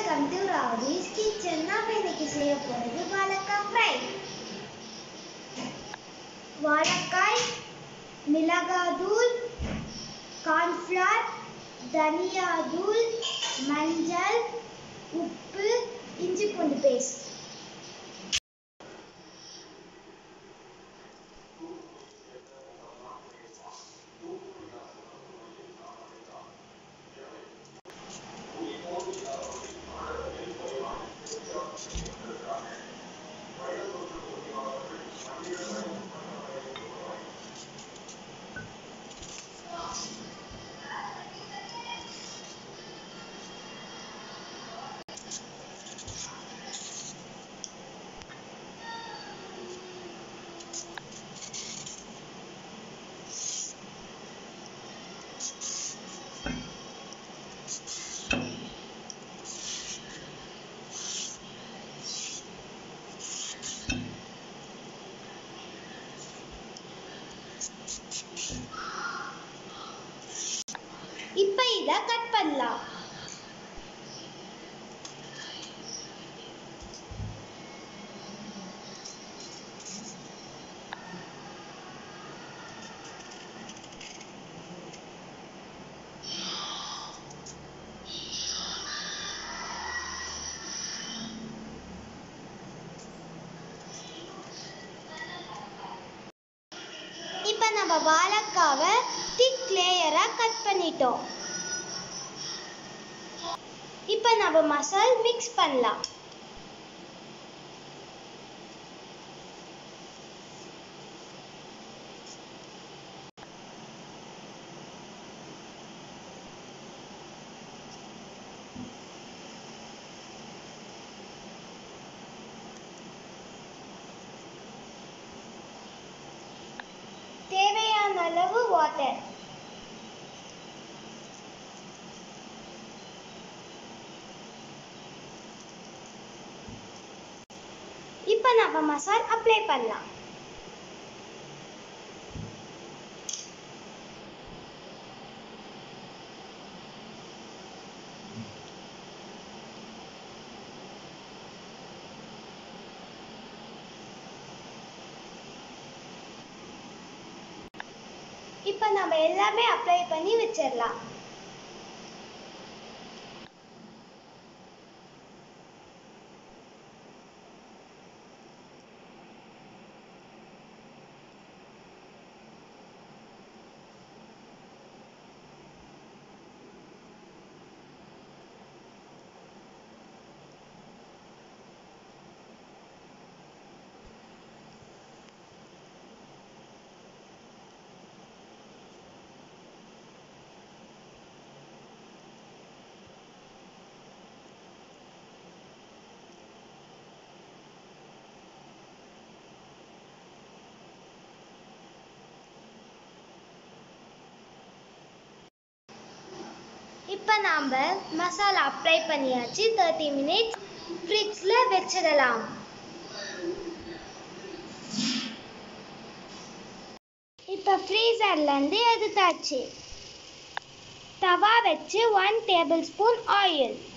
welcome to ராவடிஸ் kitchen நாம இன்னைக்கு செய்ய போறது வாழைக்காய் ஃப்ரை வாழைக்காய் மிளகாத்தூள் கார்ன்ஃப்ளவர் தனியா தூள் மஞ்சள் உப்பு இஞ்சி பூண்டு பேஸ்ட் இப்போ இதை கட் பண்ணலாம் இப்போ நம்ம வாழைக்காவை திக் லேயராக கட் பண்ணிட்டோம் இப்போ நம்ம மசால் மிக்ஸ் பண்ணலாம் தேவையான அளவு வாட்டர் இப்போ நம்ம மசால் அப்ளை பண்ணலாம் இப்போ நம்ம எல்லாமே அப்ளை பண்ணி வச்சிடலாம் இப்போ நாம் மசாலா அப்ளை பண்ணியாச்சு தேர்ட்டி மினிட்ஸ் ஃப்ரிட்ஜில் வச்சிடலாம் இப்போ ஃப்ரீசர்லேருந்து எடுத்தாச்சு தவா வச்சு ஒன் டேபிள் ஸ்பூன் ஆயில்